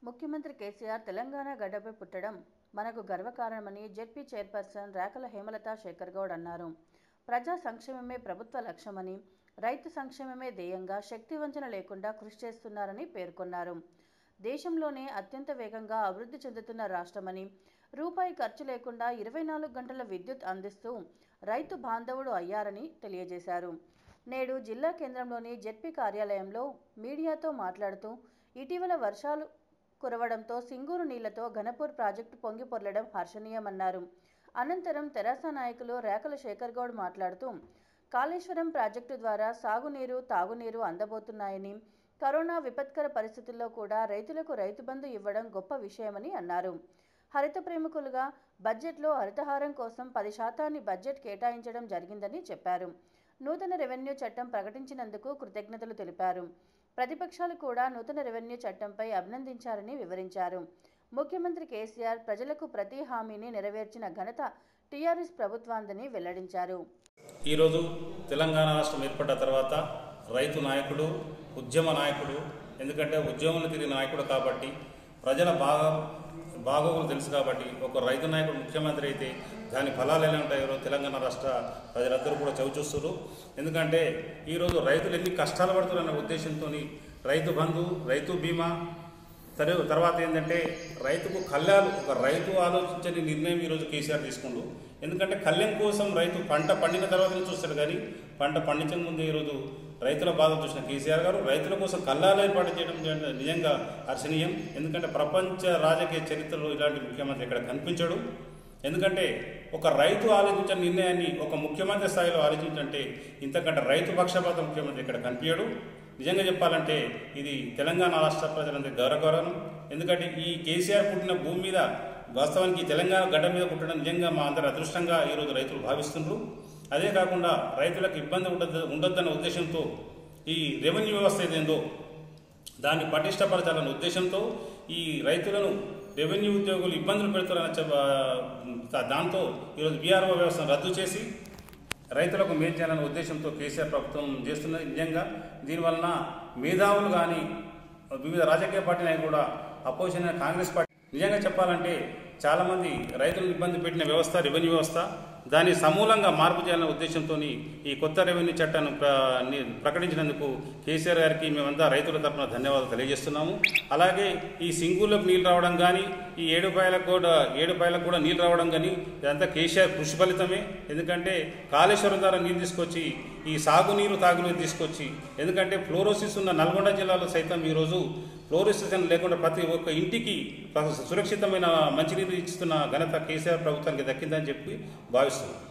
ముఖ్యమంత్రి కేసీఆర్ తెలంగాణ గడ్డపై పుట్టడం మనకు గర్వకారణమని జెడ్పీ చైర్పర్సన్ రేకల హేమలత శేఖర్ గౌడ్ అన్నారు ప్రజా సంక్షేమమే ప్రభుత్వ లక్ష్యమని రైతు సంక్షేమమే ధ్యేయంగా శక్తి వంచన లేకుండా కృషి చేస్తున్నారని పేర్కొన్నారు దేశంలోనే అత్యంత వేగంగా అభివృద్ధి చెందుతున్న రాష్ట్రమని రూపాయి ఖర్చు లేకుండా ఇరవై నాలుగు గంటల విద్యుత్ అందిస్తూ రైతు బాంధవుడు అయ్యారని తెలియజేశారు నేడు జిల్లా కేంద్రంలోని జెడ్పీ కార్యాలయంలో మీడియాతో మాట్లాడుతూ ఇటీవల వర్షాలు కురవడంతో సింగూరు నీళ్లతో ఘనపూర్ ప్రాజెక్టు పొంగి పొర్లడం హర్షణీయమన్నారు అనంతరం తెరాస నాయకులు రేకల శేఖర్ గౌడ్ మాట్లాడుతూ కాళేశ్వరం ప్రాజెక్టు ద్వారా సాగునీరు తాగునీరు అందబోతున్నాయని కరోనా విపత్కర పరిస్థితుల్లో కూడా రైతులకు రైతు బంధు ఇవ్వడం గొప్ప విషయమని అన్నారు హరిత ప్రేమికులుగా బడ్జెట్లో హరితహారం కోసం పది శాతాన్ని బడ్జెట్ కేటాయించడం జరిగిందని చెప్పారు నూతన రెవెన్యూ చట్టం ప్రకటించినందుకు కృతజ్ఞతలు తెలిపారు ప్రతిపక్షాలు కూడా నూతన రెవెన్యూ చట్టంపై అభినందించారని వివరించారు ముఖ్యమంత్రి కేసీఆర్ ప్రజలకు ప్రతి హామీని నెరవేర్చిన ఘనత టీఆర్ఎస్ ప్రభుత్వాందని వెల్లడించారు ఈరోజు తెలంగాణ రాష్ట్రం ఏర్పడ్డ తర్వాత రైతు నాయకుడు ఉద్యమ నాయకుడు ఎందుకంటే ఉద్యమంలో తిరిగిన నాయకుడు కాబట్టి ప్రజల బాగా బాగోగులు తెలుసు కాబట్టి ఒక రైతు నాయకుడు ముఖ్యమంత్రి అయితే దాని ఫలాలు ఎలా ఉంటాయో తెలంగాణ రాష్ట్ర ప్రజలందరూ కూడా చవిచూస్తున్నారు ఎందుకంటే ఈరోజు రైతులు ఎన్ని కష్టాలు పడుతున్నారన్న ఉద్దేశంతో రైతు బంధు రైతు బీమా సరే తర్వాత ఏంటంటే రైతుకు కళ్యాలు ఒక రైతు ఆలోచించని నిర్ణయం ఈరోజు కేసీఆర్ తీసుకుండు ఎందుకంటే కళ్యాణ్ కోసం రైతు పంట పండిన తర్వాతనే చూస్తాడు కానీ పంట పండించక ముందు ఈరోజు రైతుల బాధ చూసిన కేసీఆర్ గారు రైతుల కోసం కళ్ళాలు ఏర్పాటు చేయడం నిజంగా- నిజంగా హర్షణీయం ఎందుకంటే ప్రపంచ రాజకీయ చరిత్రలో ఇలాంటి ముఖ్యమంత్రి ఇక్కడ కనిపించడు ఎందుకంటే ఒక రైతు ఆలోచించిన నిర్ణయాన్ని ఒక ముఖ్యమంత్రి స్థాయిలో ఆలోచించంటే ఇంతకంటే రైతు పక్షపాత ముఖ్యమంత్రి ఇక్కడ కనిపించడు నిజంగా చెప్పాలంటే ఇది తెలంగాణ రాష్ట్ర ప్రజలందరి గౌరవగౌరవం ఎందుకంటే ఈ కేసీఆర్ పుట్టిన భూమి మీద వాస్తవానికి ఈ తెలంగాణ గడ్డ మీద పుట్టడం నిజంగా మా అందరి అదృష్టంగా ఈరోజు రైతులు భావిస్తున్నారు అదే కాకుండా రైతులకు ఇబ్బంది ఉండద్దు ఉండొద్దన్న ఉద్దేశంతో ఈ రెవెన్యూ వ్యవస్థ ఏదేందో దాన్ని పటిష్టపరచాలన్న ఉద్దేశంతో ఈ రైతులను రెవెన్యూ ఉద్యోగులు ఇబ్బందులు పెడుతున్నారన్న చెప్ప- దాంతో ఈరోజు బీఆర్ఓ వ్యవస్థను రద్దు చేసి రైతులకు మేలు చేయాలనే ఉద్దేశంతో కేసీఆర్ ప్రభుత్వం చేస్తున్నది నిజంగా దీనివలన మేధావులు కానీ వివిధ రాజకీయ పార్టీ నాయకులు కూడా అపోజిషన్ అయిన కాంగ్రెస్ పార్టీ నిజంగా చెప్పాలంటే చాలామంది రైతులను ఇబ్బంది పెట్టిన వ్యవస్థ రెవెన్యూ వ్యవస్థ దాన్ని సమూలంగా మార్పు చేయాలనే ఉద్దేశంతో ఈ కొత్త రెవెన్యూ చట్టాన్ని ప్ర ని- ప్రకటించినందుకు కేసీఆర్ గారికి మేమంతా రైతుల తరఫున ధన్యవాదాలు తెలియజేస్తున్నాము అలాగే ఈ సింగూర్లకు నీళ్లు రావడం కానీ ఈ ఏడుపాయలకు కూడా ఏడుపాయలకు కూడా నీళ్లు రావడం కానీ ఇదంతా కేసీఆర్ కృషి ఫలితమే ఎందుకంటే కాళేశ్వరం ద్వారా నీళ్ళు తీసుకొచ్చి ఈ సాగునీరు తాగునీరు తీసుకొచ్చి ఎందుకంటే ఫ్లోరోసిస్ ఉన్న నల్గొండ జిల్లాలో సైతం ఈరోజు ఫ్లోరోసిస్ అని లేకుండా ప్రతి ఒక్క ఇంటికి సురక్షితమైన మంచినీరు ఇస్తున్న ఘనత కేసీఆర్ ప్రభుత్వానికి దక్కిందని చెప్పి భావిస్తున్నాను